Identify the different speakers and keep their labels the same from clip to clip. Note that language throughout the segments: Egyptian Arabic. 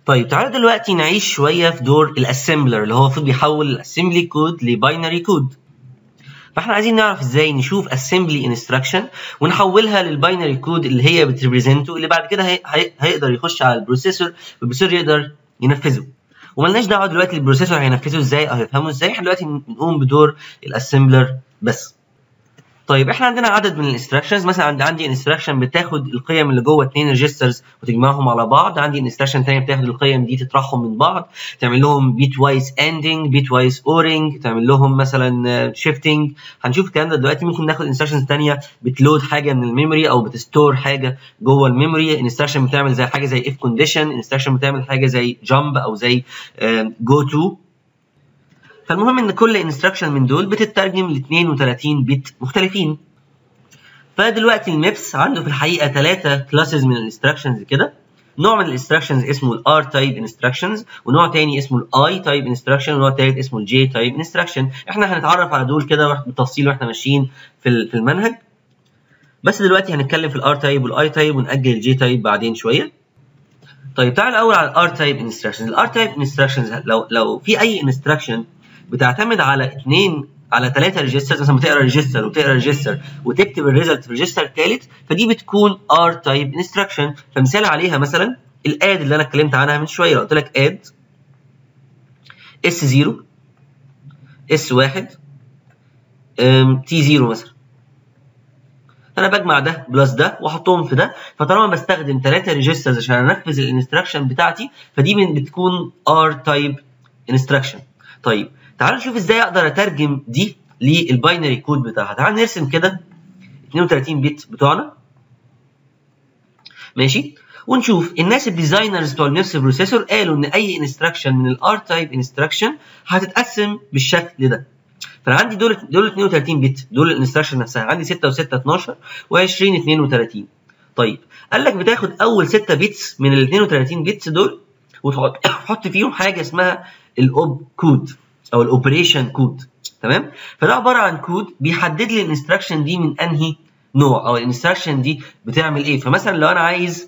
Speaker 1: طيب تعالوا دلوقتي نعيش شويه في دور الاسمبلر اللي هو المفروض بيحول الاسمبلي كود لباينري كود فاحنا عايزين نعرف ازاي نشوف assembly instruction ونحولها للباينري كود اللي هي بتريبريزنته اللي بعد كده هي... هي... هيقدر يخش على البروسيسور والبروسيسور يقدر ينفذه وملناش دعوه دلوقتي البروسيسور هينفذه ازاي او هيفهمه ازاي احنا دلوقتي نقوم بدور الاسمبلر بس طيب احنا عندنا عدد من الانستراكشنز مثلا عندي عندي انستراكشن بتاخد القيم اللي جوه اثنين ريجسترز وتجمعهم على بعض عندي انستراكشن ثانيه بتاخد القيم دي تطرحهم من بعض تعمل لهم بيت وايز اندنج بيت وايز اورنج تعمل لهم مثلا شيفتنج هنشوف الكلام ده دلوقتي ممكن ناخد انستراكشنز ثانيه بتلود حاجه من الميموري او بتستور حاجه جوه الميموري انستراكشن بتعمل زي حاجه زي اف كونديشن انستراكشن بتعمل حاجه زي جامب او زي جو تو فالمهم ان كل انستراكشن من دول بتترجم ل 32 بت مختلفين فدلوقتي الميبس عنده في الحقيقه ثلاثه كلاسز من الانستراكشنز كده نوع من الانستراكشنز اسمه الار تايب انستراكشنز ونوع تاني اسمه الاي تايب انستراكشن ونوع تالت اسمه الجي تايب انستراكشن احنا هنتعرف على دول كده بالتفصيل واحنا ماشيين في في المنهج بس دلوقتي هنتكلم في الار تايب والاي تايب ونأجل الجي تايب بعدين شويه طيب تعال الاول على الار تايب انستراكشنز الار تايب انستراكشنز لو لو في اي انستراكشن بتعتمد على اثنين على ثلاثه ريجسترز مثلا بتقرا ريجستر وتقرا ريجستر وتكتب الريزلت في الريجستر الثالث فدي بتكون ار تايب انستراكشن فمثال عليها مثلا الاد اللي انا اتكلمت عنها من شويه قلت لك اد اس 0 اس 1 تي 0 مثلا فانا بجمع ده بلس ده واحطهم في ده فطالما بستخدم ثلاثه ريجسترز عشان انفذ الانستراكشن بتاعتي فدي من بتكون ار تايب انستراكشن طيب تعالوا نشوف ازاي اقدر اترجم دي للباينري كود بتاعها تعالوا نرسم كده 32 بت بتوعنا ماشي ونشوف الناس الديزاينرز بتوع النفس بروسيسور قالوا ان اي انستراكشن من الار تايب انستراكشن هتتقسم بالشكل ده فانا عندي دول دول 32 بت دول الانستراكشن نفسها عندي 6 و6 12 و20 32 طيب قال لك بتاخد اول 6 بيتس من ال 32 بيتس دول وتحط فيهم حاجه اسمها الاوب كود او الاوبريشن كود تمام فده عباره عن كود بيحدد لي الانستراكشن دي من انهي نوع او الانستراكشن دي بتعمل ايه فمثلا لو انا عايز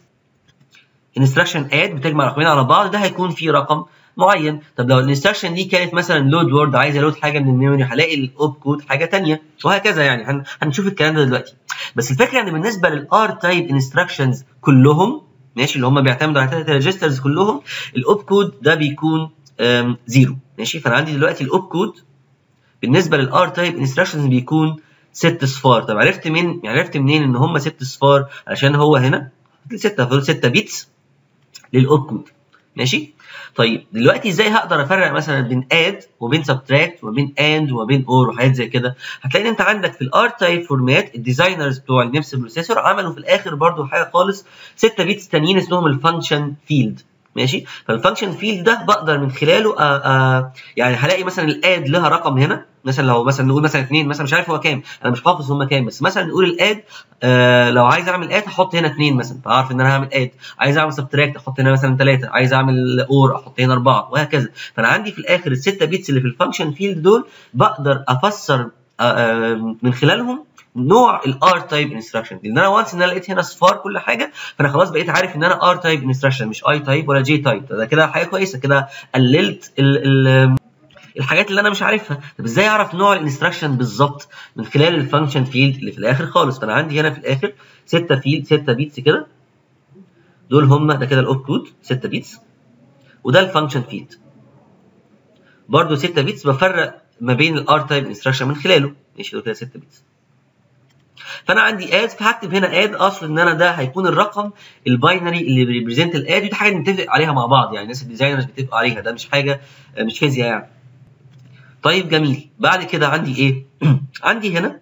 Speaker 1: انستراكشن اد بتجمع رقمين على بعض ده هيكون فيه رقم معين طب لو الانستراكشن دي كانت مثلا لود وورد عايز الود حاجه من الميموري هلاقي الاوب كود حاجه ثانيه وهكذا يعني هنشوف الكلام ده دلوقتي بس الفكره ان بالنسبه للار تايب انستراكشنز كلهم ماشي اللي هم بيعتمدوا على ثلاثه ريجسترز كلهم الاوب كود ده بيكون زيرو ماشي فانا عندي دلوقتي الاوب كود بالنسبه للار تايب انستراكشنز بيكون ست صفار طب عرفت من عرفت منين ان هم ست صفار عشان هو هنا 6 فدول 6 بيتس للاوب كود ماشي طيب دلوقتي ازاي هقدر افرق مثلا بين اد وبين سبتراكت وبين اند وبين اور وحاجات زي كده هتلاقي ان انت عندك في الار تايب فورمات الديزاينرز بتوع النفس بروسيسور عملوا في الاخر برضو حاجه خالص 6 بيتس تانيين اسمهم الفانكشن فيلد ماشي فالفانكشن فيلد ده بقدر من خلاله آآ آآ يعني هلاقي مثلا الاد لها رقم هنا مثلا لو مثلا نقول مثلا اثنين مثلا مش عارف هو كام انا مش حافظ هم كام بس مثلا نقول الاد لو عايز اعمل اد احط هنا اثنين مثلا فاعرف ان انا هعمل اد عايز اعمل سبتراكت احط هنا مثلا ثلاثه عايز اعمل اور احط هنا اربعه وهكذا فانا عندي في الاخر السته بيتس اللي في الفانكشن فيلد دول بقدر افسر آآ من خلالهم نوع الار تايب انستراكشن لان انا وانس ان انا لقيت هنا صفار كل حاجه فانا خلاص بقيت عارف ان انا ار تايب انستراكشن مش اي تايب ولا جي تايب ده كده حاجه كويسه كده قللت ال ال الحاجات اللي انا مش عارفها طب ازاي اعرف نوع الانستراكشن بالظبط من خلال الفانكشن فيلد اللي في الاخر خالص فانا عندي هنا في الاخر 6 فيلد 6 بيتس كده دول هم ده كده الاوب كود 6 بيتس وده الفانكشن فيلد برده 6 بيتس بفرق ما بين الار تايب انستراكشن من خلاله ماشي دول كده 6 بيتس فانا عندي اد فهكتب هنا اد اصل ان انا ده هيكون الرقم الباينري اللي بيريبريزنت الاد ودي حاجه بنتفق عليها مع بعض يعني الناس الديزاينرز بيتفقوا عليها ده مش حاجه مش فيزياء يعني طيب جميل بعد كده عندي ايه عندي هنا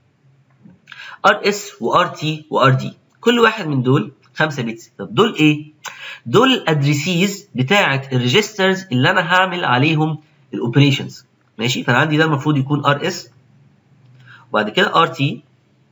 Speaker 1: ار اس وار تي وار دي كل واحد من دول 5 بيتس طب دول ايه دول الادريسيز بتاعه الريجسترز اللي انا هعمل عليهم الاوبريشنز ماشي فانا عندي ده المفروض يكون ار اس وبعد كده ار تي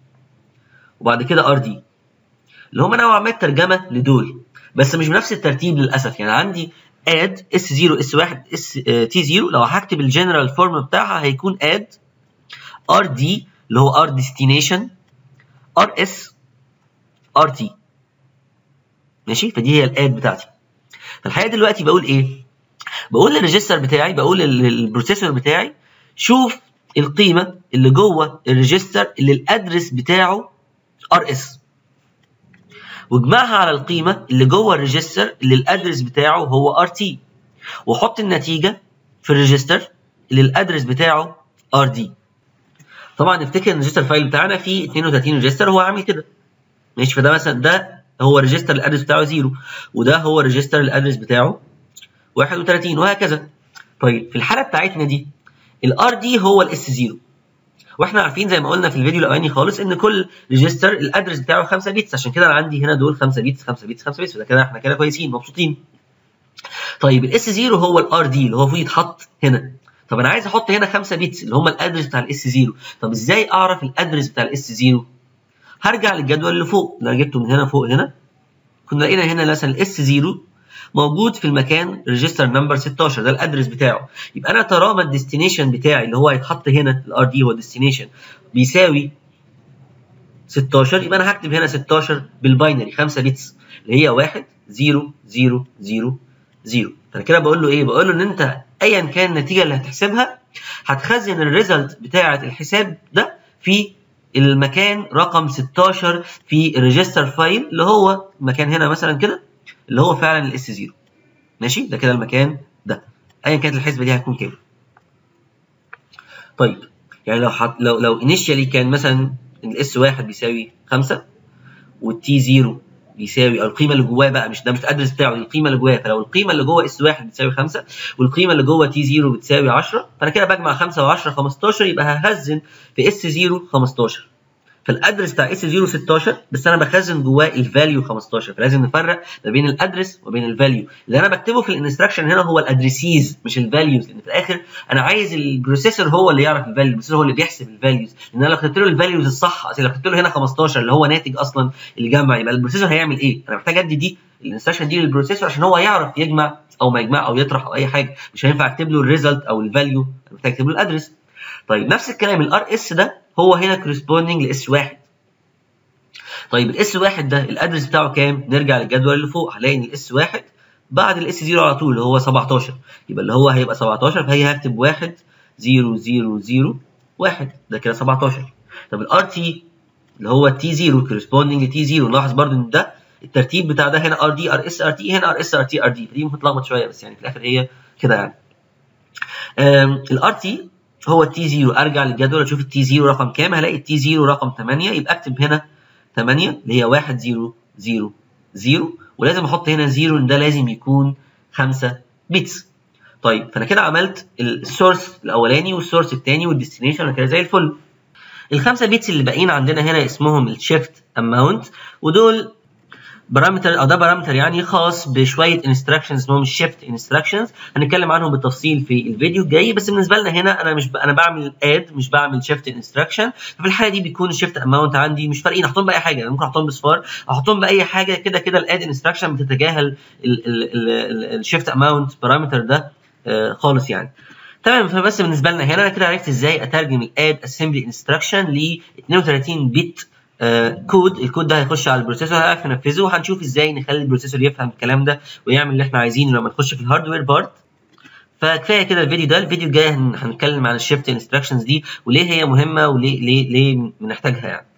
Speaker 1: وبعد كده ار دي اللي هم نوعا ما الترجمه لدول بس مش بنفس الترتيب للاسف يعني عندي اد اس 0 اس 1 اس تي 0 لو هكتب الجنرال فورم بتاعها هيكون اد ار دي اللي هو ار ديستنيشن ار اس ار تي ماشي فدي هي الاد بتاعتي فالحقيقه دلوقتي بقول ايه بقول للريجستر بتاعي بقول للبروسيسور بتاعي شوف القيمه اللي جوه الريجستر اللي الادرس بتاعه ار اس واجمعها على القيمه اللي جوه الريجستر اللي الادرس بتاعه هو ار تي وحط النتيجه في الريجستر اللي الادرس بتاعه ار دي طبعا نفتكر ان الريجستر فايل بتاعنا فيه 32 ريجستر هو عامل كده ماشي فده مثلا ده هو ريجستر الادرس بتاعه 0 وده هو ريجستر الادرس بتاعه 31 وهكذا طيب في الحاله بتاعتنا دي الار دي هو الاس 0 واحنا عارفين زي ما قلنا في الفيديو الاولاني خالص ان كل ريجستر الادرس بتاعه 5 بيتس عشان كده انا عندي هنا دول 5 بيتس 5 بيتس 5 بيتس فده كده احنا كده كويسين مبسوطين طيب الاس 0 هو الار دي اللي هو المفروض يتحط هنا طب انا عايز احط هنا 5 بيتس اللي هم الادرس بتاع الاس 0 طب ازاي اعرف الادرس بتاع الاس 0 هرجع للجدول اللي فوق اللي انا جبته من هنا فوق هنا كنا لقينا هنا مثلا الاس 0 موجود في المكان ريجستر نمبر 16 ده الادرس بتاعه يبقى انا طالما الديستنيشن بتاعي اللي هو هيتحط هنا الار دي هو الديستنيشن بيساوي 16 يبقى انا هكتب هنا 16 بالباينري 5 بيتس اللي هي 1 0 0 0 0 فانا كده بقول له ايه بقول له ان انت ايا كان النتيجه اللي هتحسبها هتخزن الريزلت بتاعه الحساب ده في المكان رقم 16 في الريجستر فايل اللي هو مكان هنا مثلا كده اللي هو فعلا الاس 0 ماشي ده كده المكان ده ايا كانت الحسبه دي هتكون كام طيب يعني لو حط لو لو انيشيالي كان مثلا الاس 1 بيساوي 5 والتي 0 بيساوي او القيمه اللي جواه بقى مش ده مش الادرس بتاعه دي القيمه اللي جواه فلو القيمه اللي جوه اس 1 بتساوي 5 والقيمه اللي جوه تي 0 بتساوي 10 فانا كده بجمع 5 و10 15 يبقى هخزن في اس 0 15 فالادرس بتاع اس 0 16 بس انا بخزن جواه الفاليو 15 فلازم نفرق ما بين الادرس وبين الفاليو اللي انا بكتبه في الانستراكشن هنا هو الادريسيز مش الفاليوز لان في الاخر انا عايز البروسيسور هو اللي يعرف الفاليو البروسيسور هو اللي بيحسب الفاليوز لان انا لو كتبت له الفاليوز الصح اصل لو كتبت له هنا 15 اللي هو ناتج اصلا الجمع يبقى البروسيسور هيعمل ايه؟ انا محتاج ادي دي الانستراكشن دي للبروسيسور عشان هو يعرف يجمع او ما يجمع او يطرح او اي حاجه مش هينفع اكتب له الريزلت او الفاليو انا محتاج اكتب له الادرس طيب نفس الكلام الار اس ده هو هنا كورسبوندنج لاس 1 طيب الاس 1 ده الادرس بتاعه كام؟ نرجع للجدول اللي فوق هنلاقي ان الاس 1 بعد الاس 0 على طول اللي هو 17 يبقى اللي هو هيبقى 17 فهي هكتب 1 0 0 0 1 ده كده 17 طب الار تي اللي هو تي 0 كورسبوندنج لتي 0 نلاحظ برضو ان ده الترتيب بتاع ده هنا ار دي ار اس ار تي هنا ار اس ار تي ار دي فدي ممكن تلخبط شويه بس يعني في الاخر هي كده يعني الار تي هو التي 0 ارجع للجدول اشوف التي 0 رقم كام هلاقي التي 0 رقم 8 يبقى اكتب هنا 8 اللي هي 1 0 0 0 ولازم احط هنا 0 ان ده لازم يكون 5 بيتس طيب فانا كده عملت السورس الاولاني والسورس الثاني والديستنيشن وكده زي الفل الخمسه بيتس اللي باقيين عندنا هنا اسمهم الشيفت اماونت ودول بارامتر او ده بارامتر يعني خاص بشويه انستراكشنز اسمهم الشيفت انستراكشنز هنتكلم عنهم بالتفصيل في الفيديو الجاي بس بالنسبه لنا هنا انا مش ب... انا بعمل اد مش بعمل شيفت انستراكشن ففي الحاله دي بيكون الشيفت اماونت عندي مش فارقين احطهم باي حاجه ممكن احطهم بصفار احطهم باي حاجه كده كده الاد انستراكشن بتتجاهل الشيفت اماونت بارامتر ده آه خالص يعني تمام فبس بالنسبه لنا هنا انا كده عرفت ازاي اترجم الاد اسمبلي انستراكشن ل 32 بت آه كود الكود ده هيخش على البروسيسور هيعرف ينفذه وهنشوف ازاي نخلي البروسيسور يفهم الكلام ده ويعمل اللي احنا عايزينه لما نخش في الهاردوير بارت فكفايه كده الفيديو ده الفيديو الجاي هنتكلم عن الشيفت انستراكشنز دي وليه هي مهمه وليه ليه ليه بنحتاجها يعني